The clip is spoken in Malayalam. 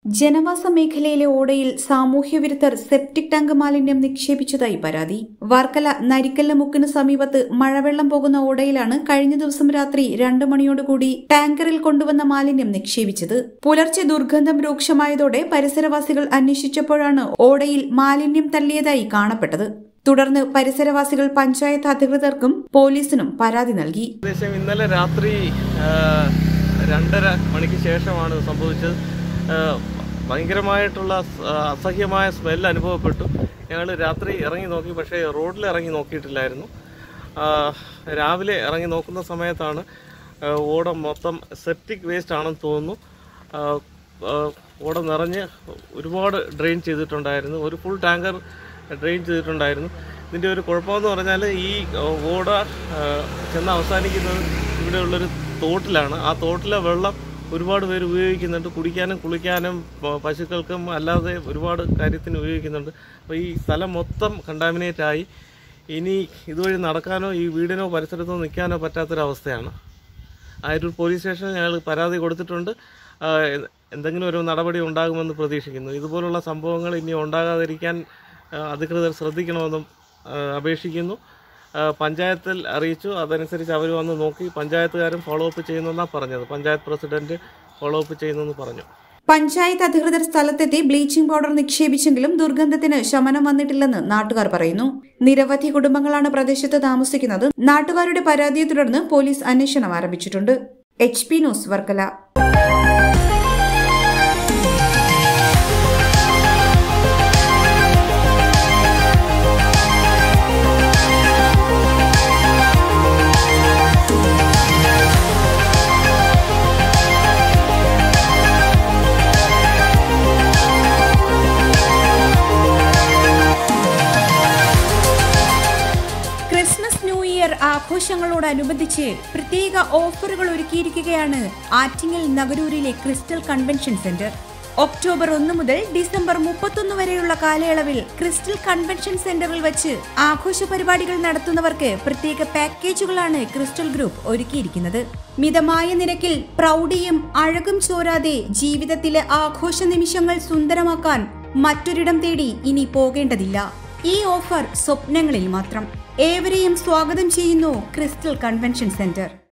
ജനവാസ മേഖലയിലെ ഓടയിൽ സാമൂഹ്യ വിരുദ്ധർ സെപ്റ്റിക് ടാങ്ക് മാലിന്യം നിക്ഷേപിച്ചതായി പരാതി വർക്കല നരിക്കല്ല മുക്കിന് സമീപത്ത് മഴവെള്ളം പോകുന്ന ഓടയിലാണ് കഴിഞ്ഞ ദിവസം രാത്രി രണ്ടു മണിയോടുകൂടി ടാങ്കറിൽ കൊണ്ടുവന്ന മാലിന്യം നിക്ഷേപിച്ചത് പുലർച്ചെ ദുർഗന്ധം രൂക്ഷമായതോടെ പരിസരവാസികൾ അന്വേഷിച്ചപ്പോഴാണ് ഓടയിൽ മാലിന്യം തള്ളിയതായി കാണപ്പെട്ടത് തുടർന്ന് പരിസരവാസികൾ പഞ്ചായത്ത് അധികൃതർക്കും പോലീസിനും പരാതി നൽകി ഏകദേശം ഇന്നലെ രാത്രി ആ, രണ്ടര മണിക്ക് ശേഷമാണ് സംഭവിച്ചത് ആ, ഭയങ്കരമായിട്ടുള്ള സ്- ആ, അസഹ്യമായ സ്മെല്ല് അനുഭവപ്പെട്ടു ഞങ്ങൾ രാത്രി ഇറങ്ങി നോക്കി പക്ഷേ റോഡിൽ ഇറങ്ങി നോക്കിയിട്ടില്ലായിരുന്നു ആ, രാവിലെ ഇറങ്ങി നോക്കുന്ന സമയത്താണ് ആ, ഓട മൊത്തം സെപ്റ്റിക് വേസ്റ്റ് ആണെന്ന് തോന്നുന്നു ആ, ആ, ഓട നിറഞ്ഞ് ഒരുപാട് ഡ്രെയിൻ ചെയ്തിട്ടുണ്ടായിരുന്നു ഒരു ഫുൾ ടാങ്കർ ഡ്രെയിൻ ചെയ്തിട്ടുണ്ടായിരുന്നു ഇതിൻ്റെ ഒരു കുഴപ്പമെന്ന് പറഞ്ഞാൽ ഈ ആ, ഓട ആ, ചെന്ന് അവസാനിക്കുന്നത് ഇവിടെയുള്ളൊരു തോട്ടിലാണ് ആ തോട്ടിലെ വെള്ളം ഒരുപാട് പേര് ഉപയോഗിക്കുന്നുണ്ട് കുടിക്കാനും കുളിക്കാനും പ- പശുക്കൾക്കും അല്ലാതെ ഒരുപാട് കാര്യത്തിന് ഉപയോഗിക്കുന്നുണ്ട് അപ്പോൾ ഈ സ്ഥലം മൊത്തം കണ്ടാമിനേറ്റ് ആയി ഇനി ഇതുവഴി നടക്കാനോ ഈ വീടിനോ പരിസരത്തോ നിൽക്കാനോ പറ്റാത്തൊരവസ്ഥയാണ് ആയൂർ പോലീസ് സ്റ്റേഷനിൽ ഞങ്ങൾ പരാതി കൊടുത്തിട്ടുണ്ട് ആ, എ- എന്തെങ്കിലും ഒരു നടപടി ഉണ്ടാകുമെന്ന് പ്രതീക്ഷിക്കുന്നു ഇതുപോലുള്ള സംഭവങ്ങൾ ഇനി ഉണ്ടാകാതിരിക്കാൻ ആ, അധികൃതർ ശ്രദ്ധിക്കണമെന്നും ആ, അപേക്ഷിക്കുന്നു ആ, പഞ്ചായത്തിൽ അറിയിച്ചു അതനുസരിച്ച് അവർ വന്ന് നോക്കി പഞ്ചായത്തുകാരും ഫോളോ അപ്പ് ചെയ്യുന്നെന്നാണ് പറഞ്ഞത് പഞ്ചായത്ത് പ്രസിഡന്റ് ഫോളോ അപ്പ് ചെയ്യുന്നെന്ന് പറഞ്ഞു പഞ്ചായത്ത് അധികൃതർ സ്ഥലത്തെത്തി ബ്ലീച്ചിംഗ് പൗഡർ നിക്ഷേപിച്ചെങ്കിലും ദുർഗന്ധത്തിന് ശമനം വന്നിട്ടില്ലെന്ന് നാട്ടുകാർ പറയുന്നു നിരവധി കുടുംബങ്ങളാണ് പ്രദേശത്ത് താമസിക്കുന്നത് നാട്ടുകാരുടെ പരാതിയെ തുടർന്ന് പോലീസ് അന്വേഷണം ആരംഭിച്ചിട്ടുണ്ട് H P news Varkala Christmas new year ആഘോഷങ്ങളോടനുബന്ധിച്ച് പ്രത്യേക ഓഫറുകൾ ഒരുക്കിയിരിക്കുകയാണ് ആറ്റിങ്ങൽ നഗരൂരിലെ ക്രിസ്റ്റൽ കൺവെൻഷൻ സെന്റർ ഒക്ടോബർ ഒന്ന് മുതൽ ഡിസംബർ മുപ്പത്തൊന്ന് വരെയുള്ള കാലയളവിൽ ക്രിസ്റ്റൽ കൺവെൻഷൻ സെന്ററിൽ വെച്ച് ആഘോഷ പരിപാടികൾ നടത്തുന്നവർക്ക് പ്രത്യേക പാക്കേജുകളാണ് ക്രിസ്റ്റൽ ഗ്രൂപ്പ് ഒരുക്കിയിരിക്കുന്നത് മിതമായ നിരക്കിൽ പ്രൗഢിയും അഴകും ചോരാതെ ജീവിതത്തിലെ ആഘോഷ നിമിഷങ്ങൾ സുന്ദരമാക്കാൻ മറ്റൊരിടം തേടി ഇനി പോകേണ്ടതില്ല ഈ ഓഫർ സ്വപ്നങ്ങളിൽ മാത്രം ഏവരെയും സ്വാഗതം ചെയ്യുന്നു ക്രിസ്റ്റൽ കൺവെൻഷൻ സെന്റർ